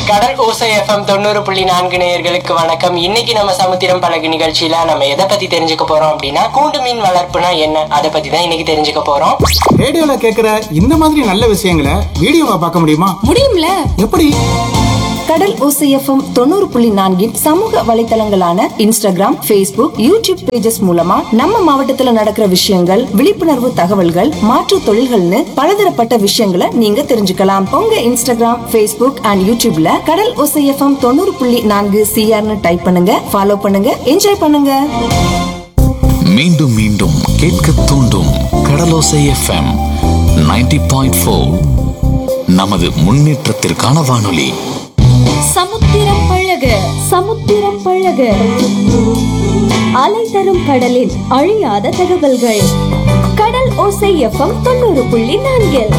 கடல் ஓசை எஃப்எம் தொண்ணூறு புள்ளி நான்கு நேயர்களுக்கு வணக்கம் இன்னைக்கு நம்ம சமுத்திரம் பழகு நிகழ்ச்சியில நம்ம எதை பத்தி தெரிஞ்சுக்க போறோம் அப்படின்னா கூண்டு மீன் வளர்ப்புனா என்ன அதை பத்தி தான் இன்னைக்கு தெரிஞ்சுக்க போறோம் ரேடியோல கேக்குற இந்த மாதிரி நல்ல விஷயங்களை வீடியோவா பார்க்க முடியுமா முடியும்ல எப்படி கடல் ஓசைஎஃப்எம் தொண்ணூறு புள்ளி நான்கின் சமூக வலைத்தளங்களான இன்ஸ்டாகிராம் Facebook யூடியூப் பேஜஸ் மூலமா நம்ம மாவட்டத்துல நடக்கிற விஷயங்கள் விழிப்புணர்வு தகவல்கள் மாற்றுத் தொழில்கள்னு பலதரப்பட்ட விஷயங்களை நீங்க தெரிஞ்சுக்கலாம் உங்க இன்ஸ்டாகிராம் Facebook அண்ட் யூடியூப்ல கடல் ஓசைஎஃப்எம் தொண்ணூறு புள்ளி நான்கு சிஆர்னு டைப் பண்ணுங்க ஃபாலோ பண்ணுங்க என்ஜாய் பண்ணுங்க மீண்டும் மீண்டும் கேட்க தூண்டும் கடலோசை எஃப்எம் 90.4 பாயிண்ட் நமது முன்னேற்றத்திற்கான வானொலி சமுத்திரம் பழக சமுத்திரம் பழக அலை தரும் கடலின் அழியாத தகவல்கள் கடல் ஓசை எஃப்எம் தொண்ணூறு புள்ளி நான்கில்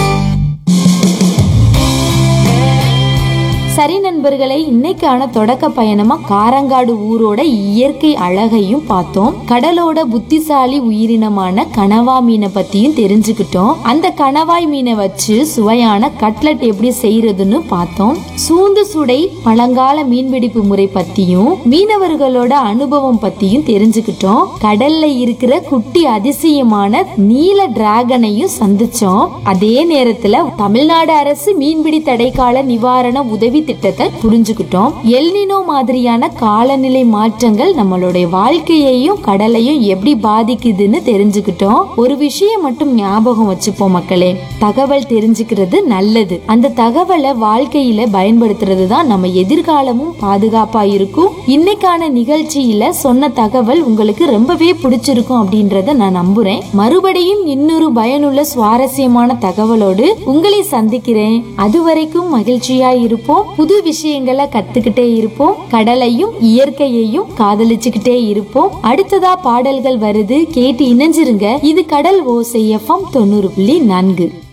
சரி நண்பர்களே இன்னைக்கான தொடக்க பயணமா காரங்காடு ஊரோட இயற்கை அழகையும் பார்த்தோம் கடலோட புத்திசாலி உயிரினமான கனவா மீனை பத்தியும் தெரிஞ்சுக்கிட்டோம் அந்த கணவாய் மீனை வச்சு சுவையான கட்லட் எப்படி செய்யறதுன்னு பார்த்தோம் சூந்து சுடை பழங்கால மீன்பிடிப்பு முறை பத்தியும் மீனவர்களோட அனுபவம் பத்தியும் தெரிஞ்சுக்கிட்டோம் கடல்ல இருக்கிற குட்டி அதிசயமான நீல டிராகனையும் சந்திச்சோம் அதே நேரத்துல தமிழ்நாடு அரசு மீன்பிடி தடைக்கால நிவாரண உதவி திட்டத்தை புரிஞ்சுக்கிட்டோம் எல்னினோ மாதிரியான காலநிலை மாற்றங்கள் நம்மளுடைய வாழ்க்கையையும் கடலையும் எப்படி பாதிக்குதுன்னு தெரிஞ்சுக்கிட்டோம் ஒரு விஷயம் மட்டும் ஞாபகம் வச்சுப்போம் மக்களே தகவல் தெரிஞ்சுக்கிறது நல்லது அந்த தகவலை வாழ்க்கையில பயன்படுத்துறது தான் நம்ம எதிர்காலமும் பாதுகாப்பா இருக்கும் இன்னைக்கான நிகழ்ச்சியில சொன்ன தகவல் உங்களுக்கு ரொம்பவே பிடிச்சிருக்கும் அப்படின்றத நான் நம்புறேன் மறுபடியும் இன்னொரு பயனுள்ள சுவாரஸ்யமான தகவலோடு உங்களை சந்திக்கிறேன் அது வரைக்கும் மகிழ்ச்சியா இருப்போம் புது விஷயங்களை கத்துக்கிட்டே இருப்போம் கடலையும் இயற்கையையும் காதலிச்சுக்கிட்டே இருப்போம் அடுத்ததா பாடல்கள் வருது கேட்டு இணைஞ்சிருங்க இது கடல் ஓசை எஃப்எம் தொண்ணூறு புள்ளி நான்கு